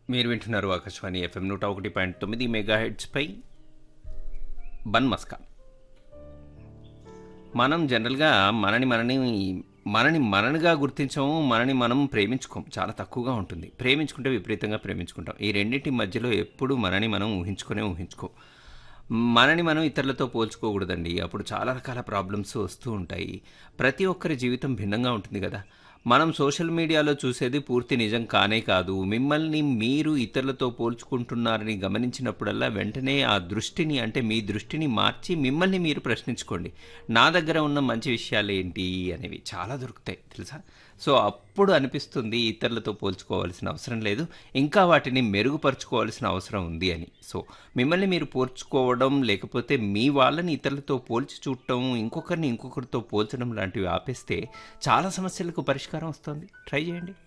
మీరు వింటున్నారు ఆకాశవాణి ఎఫ్ఎం నూట ఒకటి పాయింట్ తొమ్మిది మెగా హెడ్స్పై బన్ మస్కా మనం జనరల్గా మనని మనని మనని మననిగా గుర్తించము మనని మనం ప్రేమించుకోం చాలా తక్కువగా ఉంటుంది ప్రేమించుకుంటే విపరీతంగా ప్రేమించుకుంటాం ఈ రెండింటి మధ్యలో ఎప్పుడు మనని మనం ఊహించుకునే ఊహించుకోం మనని మనం ఇతరులతో పోల్చుకోకూడదండి అప్పుడు చాలా రకాల ప్రాబ్లమ్స్ వస్తూ ఉంటాయి ప్రతి ఒక్కరి జీవితం భిన్నంగా ఉంటుంది కదా మనం సోషల్ మీడియాలో చూసేది పూర్తి నిజం కానే కాదు మిమ్మల్ని మీరు ఇతరులతో పోల్చుకుంటున్నారని గమనించినప్పుడల్లా వెంటనే ఆ దృష్టిని అంటే మీ దృష్టిని మార్చి మిమ్మల్ని మీరు ప్రశ్నించుకోండి నా దగ్గర ఉన్న మంచి విషయాలు ఏంటి అనేవి చాలా దొరుకుతాయి తెలుసా సో అప్పుడు అనిపిస్తుంది ఇతరులతో పోల్చుకోవాల్సిన అవసరం లేదు ఇంకా వాటిని మెరుగుపరుచుకోవాల్సిన అవసరం ఉంది అని సో మిమ్మల్ని మీరు పోల్చుకోవడం లేకపోతే మీ వాళ్ళని ఇతరులతో పోల్చి చూడటం ఇంకొకరిని ఇంకొకరితో పోల్చడం లాంటివి ఆపేస్తే చాలా సమస్యలకు పరిష్కారం వస్తుంది ట్రై చేయండి